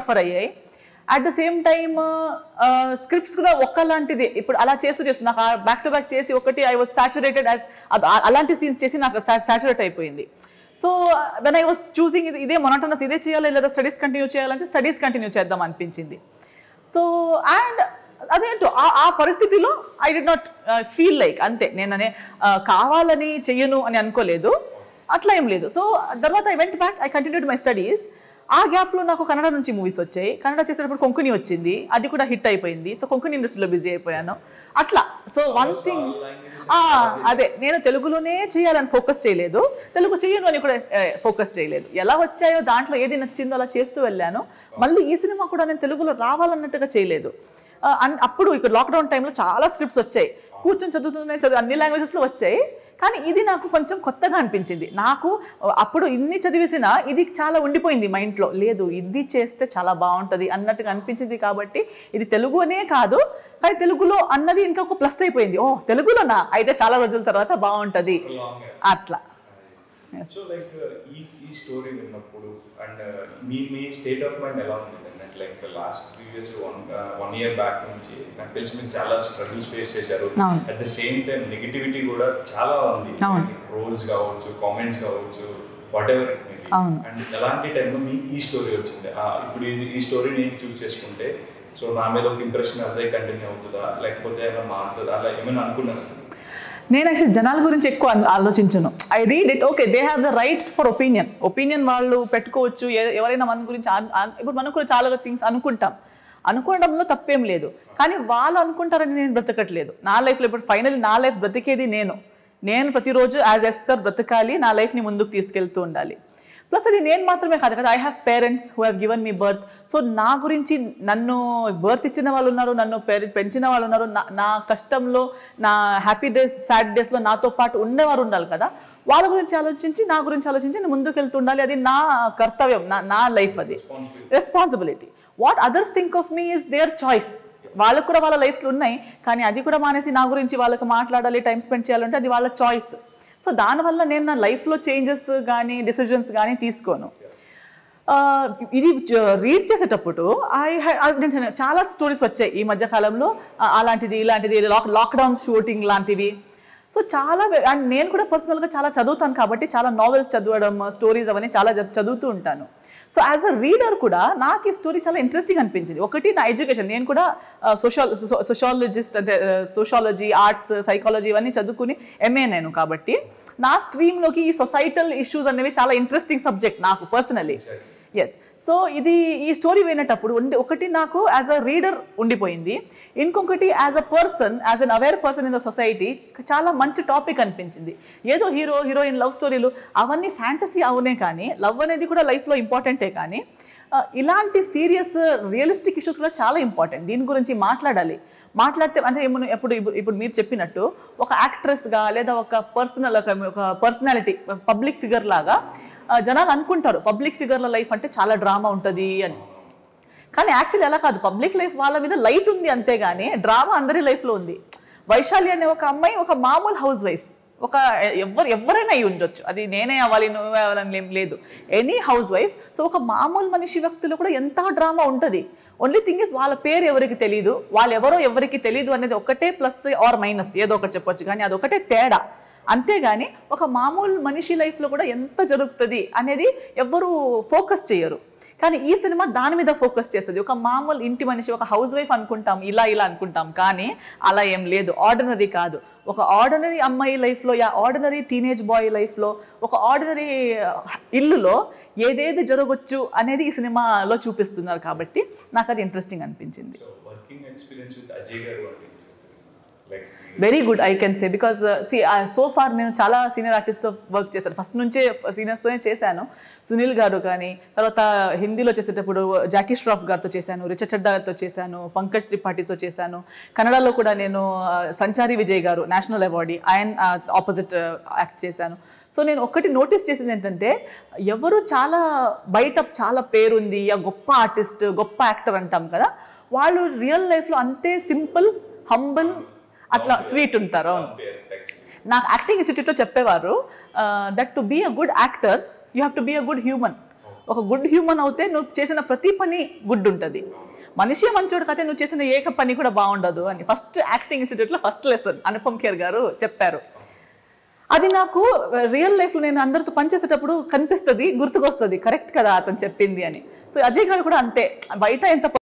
Suffer అయ్యాయి at the same time scripts కూడా ఒక్కలాంటిది ఇప్పుడు అలా చేస్తూ చేస్తూ నాకు బ్యాక్ టు బ్యాక్ చేసి ఒకటి ఐ వాజ్ సాచురేటెడ్ యాజ్ అలాంటి సీన్స్ చేసి నాకు సాచురేట్ అయిపోయింది సో వెన్ ఐ వాస్ చూసింగ్ ఇది ఇదే మొనటనస్ ఇదే చేయాలి లేదా స్టడీస్ కంటిన్యూ చేయాలంటే స్టడీస్ కంటిన్యూ చేద్దాం అనిపించింది సో అండ్ అదేంటో ఆ ఆ పరిస్థితిలో I'd not feel like అంతే నేను అనే ఆ, కావాలని చెయ్యను అని అనుకోలేదు అట్లా ఏం లేదు సో తర్వాత I went back I continued my studies ఆ గ్యాప్లో నాకు కన్నడ నుంచి మూవీస్ వచ్చాయి కన్నడ చేసేటప్పుడు కొంకణి వచ్చింది అది కూడా హిట్ అయిపోయింది సో కొంకణి ఇండస్ట్రీలో బిజీ అయిపోయాను అట్లా సో వన్ థింగ్ అదే నేను తెలుగులోనే చేయాలని ఫోకస్ చేయలేదు తెలుగు చేయను అని కూడా ఫోకస్ చేయలేదు ఎలా వచ్చాయో దాంట్లో ఏది నచ్చిందో అలా చేస్తూ వెళ్ళాను మళ్ళీ ఈ సినిమా కూడా నేను తెలుగులో రావాలన్నట్టుగా చేయలేదు ఆ, అన్- అప్పుడు ఇక్కడ లాక్డౌన్ టైంలో చాలా స్క్రిప్ట్స్ వచ్చాయి కూర్చొని చదువుతున్నాయి చదువు అన్ని లాంగ్వేజెస్లో వచ్చాయి కానీ ఇది నాకు కొంచెం కొత్తగా అనిపించింది నాకు అప్పుడు ఇన్ని చదివేసినా ఇది చాలా ఉండిపోయింది మైండ్లో లేదు ఇది చేస్తే చాలా బాగుంటుంది అన్నట్టుగా అనిపించింది కాబట్టి ఇది తెలుగు అనే కాదు కానీ తెలుగులో అన్నది ఇంకా ఒక ప్లస్ అయిపోయింది ఓ తెలుగులోనా అయితే చాలా రోజుల తర్వాత బాగుంటుంది అట్లా సో లైక్ ఈ ఈ స్టోరీ విన్నప్పుడు అండ్ మీ మీ స్టేట్ ఆఫ్ మైండ్ ఎలా ఉంది అంటే like last previous one one year back నుంచి నాకు తెలిసి మీరు చాలా స్ట్రగుల్స్ ఫేస్ చేశారు అవును. At the same time negativity కూడా చాలా ఉంది అవును. రోల్స్ కావచ్చు కామెంట్స్ కావచ్చు వాట్ ఎవర్ అవును. అండ్ ఎలాంటి టైంలో మీకు ఈ స్టోరీ వచ్చింది ఆ, ఇప్పుడు ఇది- ఈ స్టోరీ నేను చూస్ చేసుకుంటే సో నా మీద ఒక ఇంప్రెషన్ అదే కంటిన్యూ అవుతుందా లేకపోతే ఏమైనా మారుతుందా అలా ఏమైనా అనుకున్నాను నేను యాక్చువల్ జనాల గురించి ఎక్కువ ఆలో- ఆలోచించను I read it okay they have the right for opinion opinion వాళ్ళు పెట్టుకోవచ్చు ఎ- ఎవరైనా మన గురించి అన్- అన్- ఇప్పుడు మనం కూడా చాలా థింగ్స్ అనుకుంటాం అనుకోవడంలో తప్పేం లేదు కానీ వాళ్ళు అనుకుంటారని నేను బ్రతకట్లేదు నా లైఫ్లో ఇప్పుడు ఫైనల్ నా లైఫ్ బ్రతికేది నేను నేను ప్రతిరోజు యాజ్ ఎస్తర్ బ్రతకాలి నా లైఫ్ని ముందుకు తీసుకెళ్తూ ఉండాలి ప్లస్ అది నేను మాత్రమే కాదు కదా I have parents who have given me birth so నా గురించి నన్ను బర్త్ ఇచ్చిన వాళ్ళు ఉన్నారు నన్ను పె- పెంచిన వాళ్ళు ఉన్నారు నా నా కష్టంలో నా హ్యాపీ డేస్ సాడ్ డేస్లో నాతో పాటు ఉండేవారు ఉండాలి కదా వాళ్ళ గురించి ఆలోచించి నా గురించి ఆలోచించి నేను ముందుకు వెళ్తుండాలి అది నా కర్తవ్యం నా నా లైఫ్ అది responsibility what others think of me is their choice వాళ్ళకు కూడా వాళ్ళ లైఫ్లో ఉన్నాయి కానీ అది కూడా మానేసి నా గురించి వాళ్ళకి మాట్లాడాలి టైం స్పెండ్ చేయాలంటే అది వాళ్ళ చాయిస్ సో దానివల్ల నేను నా లైఫ్లో చేంజెస్ కానీ డిసిజన్స్ కానీ తీసుకోను ఆ, ఇది రీడ్ చేసేటప్పుడు ఐ నేను చాలా స్టోరీస్ వచ్చాయి ఈ మధ్య కాలంలో ఆ, అలాంటిది ఇలాంటిది లాక్ లాక్డౌన్ షూటింగ్ లాంటివి సో చాలా వే- అండ్ నేను కూడా పర్సనల్గా చాలా చదువుతాను కాబట్టి చాలా నావెల్స్ చదవడం స్టోరీస్ అవన్నీ చాలా చ- చదువుతూ ఉంటాను సో యాజ్ అ రీడర్ కూడా నాకు ఈ స్టోరీ చాలా ఇంట్రెస్టింగ్ అనిపించింది ఒకటి నా ఎడ్యుకేషన్ నేను కూడా సోషల్ సోషాలజిస్ట్ అంటే సోషాలజీ ఆర్ట్స్ సైకాలజీ ఇవన్నీ చదువుకుని ఎంఏ నేను కాబట్టి నా స్ట్రీమ్లోకి ఈ సొసైటల్ ఇష్యూస్ అనేవి చాలా ఇంట్రెస్టింగ్ సబ్జెక్ట్ నాకు పర్సనలీ ఎస్ సో ఇది ఈ స్టోరీ వినేటప్పుడు ఉండి ఒకటి నాకు యాజ్ అ రీడర్ ఉండిపోయింది ఇంకొకటి as a person as an aware person in the society చాలా మంచి టాపిక్ అనిపించింది ఏదో హీరో హీరోయిన్ లవ్ స్టోరీలు అవన్నీ ఫ్యాంటసీ అవునే కానీ లవ్ అనేది కూడా లైఫ్లో ఇంపార్టెంటే కానీ ఆ, ఇలాంటి సీరియస్ రియలిస్టిక్ ఇష్యూస్ కూడా చాలా ఇంపార్టెంట్ దీని గురించి మాట్లాడాలి మాట్లాడితే అంటే ఏమను ఎప్పుడు ఇప్పుడు ఇప్పుడు మీరు చెప్పినట్టు ఒక యాక్ట్రెస్గా లేదా ఒక పర్సనల్ ఒక ఒక పర్సనాలిటీ పబ్లిక్ ఫిగర్ లాగా ఆ, జనాలు అనుకుంటారు పబ్లిక్ ఫిగర్ల లైఫ్ అంటే చాలా డ్రామా ఉంటుంది అని కానీ యాక్చువల్లీ ఎలా కాదు పబ్లిక్ లైఫ్ వాళ్ళ మీద లైట్ ఉంది అంతేగాని డ్రామా అందరి లైఫ్లో ఉంది వైశాలి అనే ఒక అమ్మాయి ఒక మామూలు హౌస్ వైఫ్ ఒక ఎవరు ఎవరైనా అయి ఉండొచ్చు అది నేనే అవ్వాలి నువ్వే అవ్వాలని ఏం లేదు ఎనీ హౌస్ వైఫ్ సో ఒక మామూలు మనిషి వ్యక్తిలో కూడా ఎంత డ్రామా ఉంటుంది ఓన్లీ థింగ్ ఇస్ వాళ్ళ పేరు ఎవరికి తెలియదు వాళ్ళు ఎవరో ఎవరికి తెలియదు అనేది ఒకటే ప్లస్ ఆర్ మైనస్ ఏదో ఒకటి చెప్పొచ్చు కానీ అది ఒకటే తేడా అంతేగాని ఒక మామూలు మనిషి లైఫ్లో కూడా ఎంత జరుగుతుంది అనేది ఎవ్వరూ ఫోకస్ చేయరు కానీ ఈ సినిమా దాని మీద ఫోకస్ చేస్తుంది ఒక మామూలు ఇంటి మనిషి ఒక హౌస్ వైఫ్ అనుకుంటాం ఇలా ఇలా అనుకుంటాం కానీ అలా ఏం లేదు ఆర్డినరీ కాదు ఒక ఆర్డినరీ అమ్మాయి లైఫ్లో యా ఆర్డినరీ టీనేజ్ బాయ్ లైఫ్లో ఒక ఆర్డినరీ ఇల్లులో ఏదేది జరగవచ్చు అనేది ఈ సినిమాలో చూపిస్తున్నారు కాబట్టి నాకు అది ఇంట్రెస్టింగ్ అనిపించింది so working experience with Ajay గారు అండి like very good I can say because see so far నేను చాలా సీనియర్ ఆర్టిస్ట్తో వర్క్ చేశాను ఫస్ట్ నుంచే సీనియర్స్తోనే చేశాను సునీల్ గారు కానీ తర్వాత హిందీలో చేసేటప్పుడు జాకీ ష్రాఫ్ గారితో చేశాను రిచ చడ్డాతో చేశాను పంకజ్ త్రిపాఠితో చేశాను కన్నడలో కూడా నేను ఆ, సంచారి విజయ్ గారు నేషనల్ అవార్డీ ఆయన ఆపోజిట్ యాక్ట్ చేశాను సో నేను ఒక్కటి నోటీస్ చేసింది ఏంటంటే ఎవరు చాలా బయట చాలా పేరుంది ఆ గొప్ప ఆర్టిస్ట్ గొప్ప యాక్టర్ అంటాం కదా వాళ్ళు రియల్ లైఫ్లో అంతే సింపుల్ హంబుల్ అట్లా స్వీట్ ఉంటారు అవును నాకు యాక్టింగ్ ఇన్స్టిట్యూట్లో చెప్పేవారు that to be a good actor you have to be a good human ఒక గుడ్ హ్యూమన్ అవుతే నువ్వు చేసిన ప్రతి పని గుడ్ ఉంటుంది మనిషి మంచోడు కతే నువ్వు చేసిన ఏక పని కూడా బాగుండదు అని ఫస్ట్ యాక్టింగ్ ఇన్స్టిట్యూట్లో ఫస్ట్ లెసన్ అనుపమ్ ఖేర్ గారు చెప్పారు అది నాకు రియల్ లైఫ్లో నేను అందరితో పనిచేసేటప్పుడు కనిపిస్తుంది గుర్తుకొస్తుంది కరెక్ట్ కదా అతను చెప్పింది అని సో అజయ్ గారు కూడా అంతే బయట ఎంత